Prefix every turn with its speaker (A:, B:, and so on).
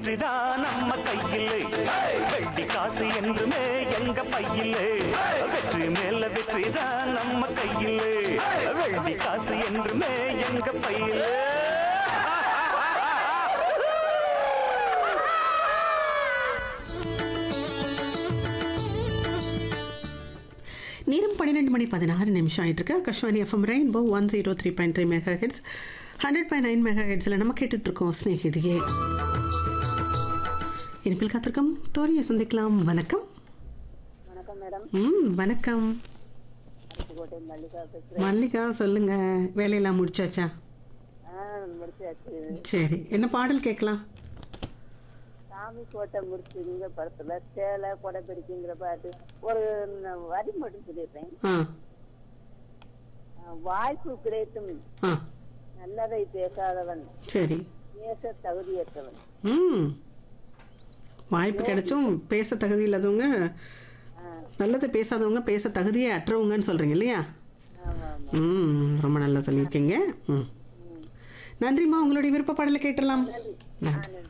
A: வெற்றிதான் நம்ம கையிலே வெள்ளி காசு என்றுமே எங்க பையிலே வெற்றி மேல வெற்றிதான் நம்ம கையிலே வெள்ளி காசு என்றுமே எங்க பையிலே
B: நேரம் பன்னிரெண்டு மணி பதினாறு நிமிஷம் ஆயிட்டு இருக்கு Akashvani FM rainbow one zero three point three megahertz hundred point nine mega ஹெட்ஸில் நம்ம கேட்டுட்டு இருக்கோம் ஸ்நேகிதியே இனிப்பில் காத்திருக்கோம் தோழியை சந்திக்கலாம் வணக்கம்
C: வணக்கம் மேடம்
B: ம் வணக்கம்
C: அருப்புக்கோட்டை மல்லிகா பேசுறேன்
B: மல்லிகா சொல்லுங்க வேலையெல்லாம் முடிச்சாச்சா
C: ஆ முடிச்சாச்சு
B: சரி என்ன பாடல் கேட்கலாம்
C: சாமி கோட்டை முடிச்சுங்க படத்துல சேலை கொடை பிடிக்குங்கிற பாட்டு ஒரு ந- வரி மட்டும் சொல்லிடுறேன்
B: ஆ
C: ஆ, வாய்ப்பு கிடைத்தும்
B: ஆ
C: நல்லதை பேசாதவன்
B: சரி
C: பேச தகுதியற்றவன்
B: ம் வாய்ப்பு கிடைச்சும் பேச தகுதி இல்லாதவங்க
C: ஆ,
B: நல்லதை பேசாதவங்க பேச தகுதியே அற்றவங்கன்னு சொல்கிறீங்க இல்லையா
C: ஆமா ஆமா
B: ம் ரொம்ப நல்லா சொல்லியிருக்கீங்க ம் நன்றிம்மா உங்களுடைய விருப்ப பாடலை கேட்டலாம் நன்றி